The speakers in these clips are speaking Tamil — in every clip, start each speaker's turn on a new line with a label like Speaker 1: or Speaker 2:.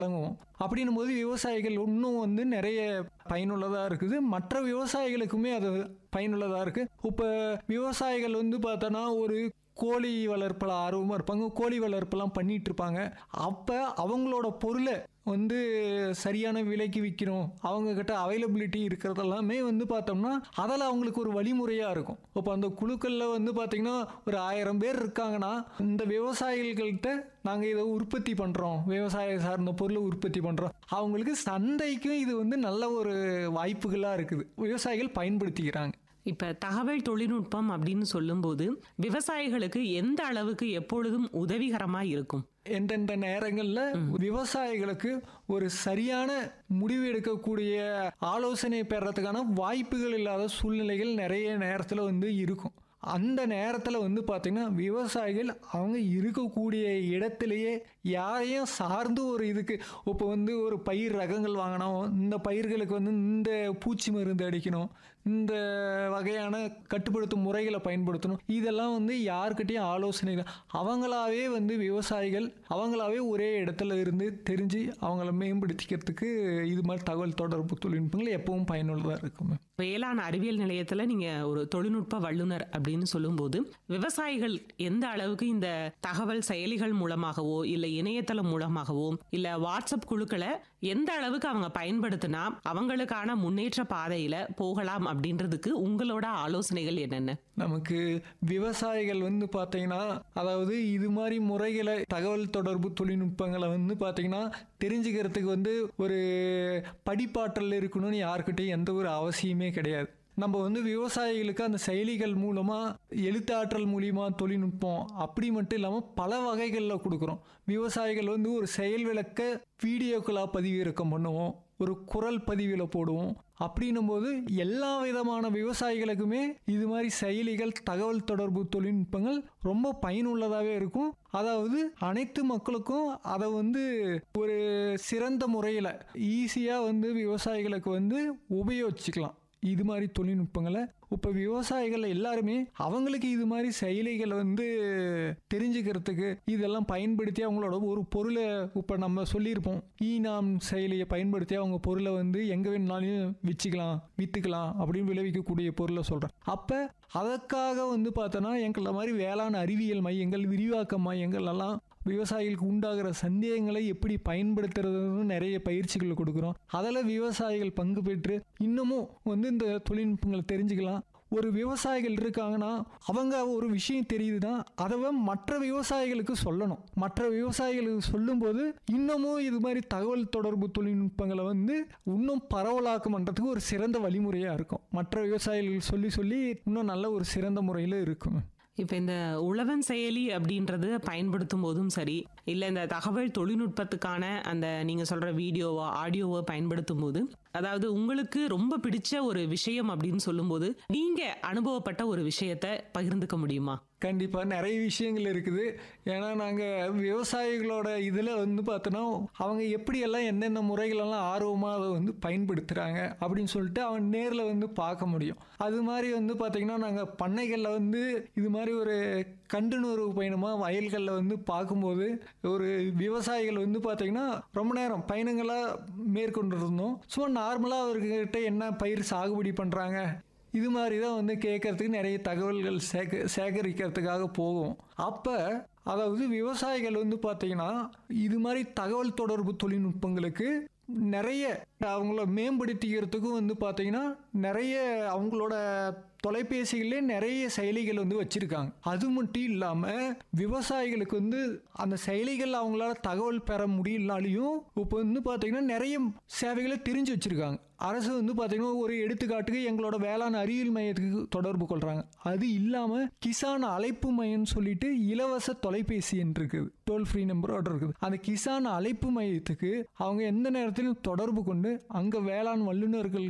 Speaker 1: வழங்குவோம் அப்படின்னும் போது விவசாயிகள் இன்னும் வந்து நிறைய பயனுள்ளதாக இருக்குது மற்ற விவசாயிகளுக்குமே அது பயனுள்ளதாக இருக்குது இப்போ விவசாயிகள் வந்து பார்த்தோன்னா ஒரு கோழி வளர்ப்பில் ஆர்வமாக இருப்பாங்க கோழி வளர்ப்பெல்லாம் பண்ணிட்டு இருப்பாங்க அப்போ அவங்களோட பொருளை வந்து சரியான விலைக்கு விற்கிறோம் அவங்க கிட்ட அவைலபிலிட்டி இருக்கிறதெல்லாமே வந்து பார்த்தோம்னா அதில் அவங்களுக்கு ஒரு வழிமுறையாக இருக்கும் இப்போ அந்த குழுக்களில் வந்து பார்த்திங்கன்னா ஒரு ஆயிரம் பேர் இருக்காங்கன்னா இந்த விவசாயிகள்கிட்ட நாங்கள் இதை உற்பத்தி பண்ணுறோம் விவசாய சார்ந்த பொருளை உற்பத்தி பண்ணுறோம் அவங்களுக்கு சந்தைக்கும் இது வந்து நல்ல ஒரு வாய்ப்புகளாக இருக்குது விவசாயிகள் பயன்படுத்திக்கிறாங்க
Speaker 2: இப்ப தகவல் தொழில்நுட்பம் அப்படின்னு சொல்லும்போது விவசாயிகளுக்கு எந்த அளவுக்கு எப்பொழுதும் உதவிகரமா இருக்கும்
Speaker 1: எந்தெந்த நேரங்களில் விவசாயிகளுக்கு ஒரு சரியான முடிவு எடுக்கக்கூடிய ஆலோசனை பெறறதுக்கான வாய்ப்புகள் இல்லாத சூழ்நிலைகள் நிறைய நேரத்தில் வந்து இருக்கும் அந்த நேரத்தில் வந்து பார்த்திங்கன்னா விவசாயிகள் அவங்க இருக்கக்கூடிய இடத்துலையே யாரையும் சார்ந்து ஒரு இதுக்கு இப்போ வந்து ஒரு பயிர் ரகங்கள் வாங்கினோம் இந்த பயிர்களுக்கு வந்து இந்த பூச்சி மருந்து அடிக்கணும் இந்த வகையான கட்டுப்படுத்தும் முறைகளை பயன்படுத்தணும் இதெல்லாம் வந்து யாருக்கிட்டையும் ஆலோசனை இல்லை. அவங்களாவே வந்து விவசாயிகள் அவங்களாவே ஒரே இடத்துல இருந்து தெரிஞ்சு அவங்கள மேம்படுத்திக்கிறதுக்கு இது மாதிரி தகவல் தொடர்பு தொழில்நுட்பங்கள் எப்பவும் பயனுள்ளதாக இருக்கும்
Speaker 2: வேளாண் அறிவியல் நிலையத்துல நீங்க ஒரு தொழில்நுட்ப வல்லுனர் அப்படின்னு சொல்லும்போது விவசாயிகள் எந்த அளவுக்கு இந்த தகவல் செயலிகள் மூலமாகவோ இல்ல இணையதளம் மூலமாகவோ இல்ல வாட்ஸ்அப் குழுக்களை எந்த அளவுக்கு அவங்க பயன்படுத்தினா அவங்களுக்கான முன்னேற்ற பாதையில போகலாம் அப்படின்றதுக்கு உங்களோட ஆலோசனைகள் என்னென்ன
Speaker 1: நமக்கு விவசாயிகள் வந்து பார்த்தீங்கன்னா அதாவது இது மாதிரி முறைகளை தகவல் தொடர்பு தொழில்நுட்பங்களை வந்து பார்த்தீங்கன்னா தெரிஞ்சுக்கிறதுக்கு வந்து ஒரு படிப்பாற்றல் இருக்கணும்னு யாருக்கிட்டையும் எந்த ஒரு அவசியமே கிடையாது நம்ம வந்து விவசாயிகளுக்கு அந்த செயலிகள் மூலமாக எழுத்தாற்றல் மூலியமா தொழில்நுட்பம் அப்படி மட்டும் இல்லாமல் பல வகைகளில் கொடுக்குறோம் விவசாயிகள் வந்து ஒரு செயல் விளக்க வீடியோக்களாக பதிவிறக்கம் பண்ணுவோம் ஒரு குரல் பதிவில் போடுவோம் அப்படின்னும் போது எல்லா விதமான விவசாயிகளுக்குமே இது மாதிரி செயலிகள் தகவல் தொடர்பு தொழில்நுட்பங்கள் ரொம்ப பயனுள்ளதாகவே இருக்கும் அதாவது அனைத்து மக்களுக்கும் அதை வந்து ஒரு சிறந்த முறையில் ஈஸியாக வந்து விவசாயிகளுக்கு வந்து உபயோகிச்சுக்கலாம் இது மாதிரி தொழில்நுட்பங்களை இப்போ விவசாயிகள் எல்லாருமே அவங்களுக்கு இது மாதிரி செயலிகளை வந்து தெரிஞ்சுக்கிறதுக்கு இதெல்லாம் பயன்படுத்தி அவங்களோட ஒரு பொருளை இப்போ நம்ம சொல்லியிருப்போம் ஈ நாம் செயலியை பயன்படுத்தி அவங்க பொருளை வந்து எங்கே வேணுனாலும் விற்றுக்கலாம் விற்றுக்கலாம் அப்படின்னு விளைவிக்கக்கூடிய பொருளை சொல்கிறேன் அப்போ அதற்காக வந்து பார்த்தோன்னா எங்களை மாதிரி வேளாண் அறிவியல் மையங்கள் விரிவாக்க மையங்கள் எல்லாம் விவசாயிகளுக்கு உண்டாகிற சந்தேகங்களை எப்படி பயன்படுத்துறதுன்னு நிறைய பயிற்சிகள் கொடுக்குறோம் அதில் விவசாயிகள் பங்கு பெற்று இன்னமும் வந்து இந்த தொழில்நுட்பங்களை தெரிஞ்சுக்கலாம் ஒரு விவசாயிகள் இருக்காங்கன்னா அவங்க ஒரு விஷயம் தெரியுதுன்னா அதை மற்ற விவசாயிகளுக்கு சொல்லணும் மற்ற விவசாயிகளுக்கு சொல்லும்போது இன்னமும் இது மாதிரி தகவல் தொடர்பு தொழில்நுட்பங்களை வந்து இன்னும் பரவலாக்கம் பண்ணுறதுக்கு ஒரு சிறந்த வழிமுறையாக இருக்கும் மற்ற விவசாயிகள் சொல்லி சொல்லி இன்னும் நல்ல ஒரு சிறந்த முறையில் இருக்கும்
Speaker 2: இப்போ இந்த உழவன் செயலி அப்படின்றது பயன்படுத்தும் போதும் சரி இல்லை இந்த தகவல் தொழில்நுட்பத்துக்கான அந்த நீங்கள் சொல்கிற வீடியோவோ ஆடியோவோ பயன்படுத்தும் போது அதாவது உங்களுக்கு ரொம்ப பிடிச்ச ஒரு விஷயம் அப்படின்னு சொல்லும்போது நீங்கள் அனுபவப்பட்ட ஒரு விஷயத்தை பகிர்ந்துக்க முடியுமா
Speaker 1: கண்டிப்பாக நிறைய விஷயங்கள் இருக்குது ஏன்னா நாங்கள் விவசாயிகளோட இதில் வந்து பார்த்தோன்னா அவங்க எப்படியெல்லாம் எந்தெந்த முறைகளெல்லாம் ஆர்வமாக அதை வந்து பயன்படுத்துகிறாங்க அப்படின்னு சொல்லிட்டு அவன் நேரில் வந்து பார்க்க முடியும் அது மாதிரி வந்து பார்த்திங்கன்னா நாங்கள் பண்ணைகளில் வந்து இது மாதிரி ஒரு கண்டுணர்வு பயணமாக வயல்களில் வந்து பார்க்கும்போது ஒரு விவசாயிகள் வந்து பார்த்திங்கன்னா ரொம்ப நேரம் பயணங்களாக மேற்கொண்டு இருந்தோம் சும்மா நார்மலாக அவர்கிட்ட என்ன பயிர் சாகுபடி பண்ணுறாங்க இது மாதிரி தான் வந்து கேட்கறதுக்கு நிறைய தகவல்கள் சேக சேகரிக்கிறதுக்காக போகும் அப்போ அதாவது விவசாயிகள் வந்து பார்த்தீங்கன்னா இது மாதிரி தகவல் தொடர்பு தொழில்நுட்பங்களுக்கு நிறைய அவங்கள மேம்படுத்திக்கிறதுக்கும் வந்து பார்த்தீங்கன்னா நிறைய அவங்களோட தொலைபேசிகளே நிறைய செயலிகள் வந்து வச்சுருக்காங்க அது மட்டும் இல்லாமல் விவசாயிகளுக்கு வந்து அந்த செயலிகள் அவங்களால தகவல் பெற முடியலனாலையும் இப்போ வந்து பார்த்தீங்கன்னா நிறைய சேவைகளை தெரிஞ்சு வச்சுருக்காங்க அரசு வந்து பார்த்தீங்கன்னா ஒரு எடுத்துக்காட்டுக்கு எங்களோட வேளாண் அறிவியல் மையத்துக்கு தொடர்பு கொள்கிறாங்க அது இல்லாமல் கிசான் அழைப்பு மையம்னு சொல்லிட்டு இலவச தொலைபேசி என்று இருக்குது டோல் ஃப்ரீ நம்பரோட இருக்குது அந்த கிசான் அழைப்பு மையத்துக்கு அவங்க எந்த நேரத்திலும் தொடர்பு கொண்டு அங்கே வேளாண் வல்லுநர்கள்கிட்ட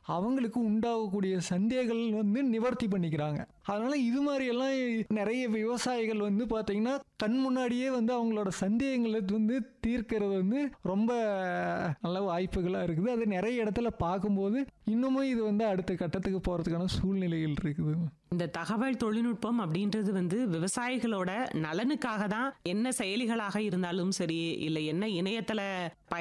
Speaker 1: அவங்களுக்கு உண்டாகக்கூடிய சந்தேகங்கள் வந்து நிவர்த்தி பண்ணிக்கிறாங்க அதனால இது மாதிரி எல்லாம் நிறைய விவசாயிகள் வந்து பார்த்தீங்கன்னா கண் முன்னாடியே வந்து அவங்களோட சந்தேகங்களை வந்து தீர்க்கிறது வந்து ரொம்ப நல்ல வாய்ப்புகளாக இருக்குது அது நிறைய இடத்துல பார்க்கும்போது இன்னமும் இது வந்து அடுத்த கட்டத்துக்கு போகிறதுக்கான சூழ்நிலைகள் இருக்குது
Speaker 2: இந்த தகவல் தொழில்நுட்பம் அப்படின்றது வந்து விவசாயிகளோட நலனுக்காக தான் என்ன செயலிகளாக இருந்தாலும் சரி இல்லை என்ன இணையதள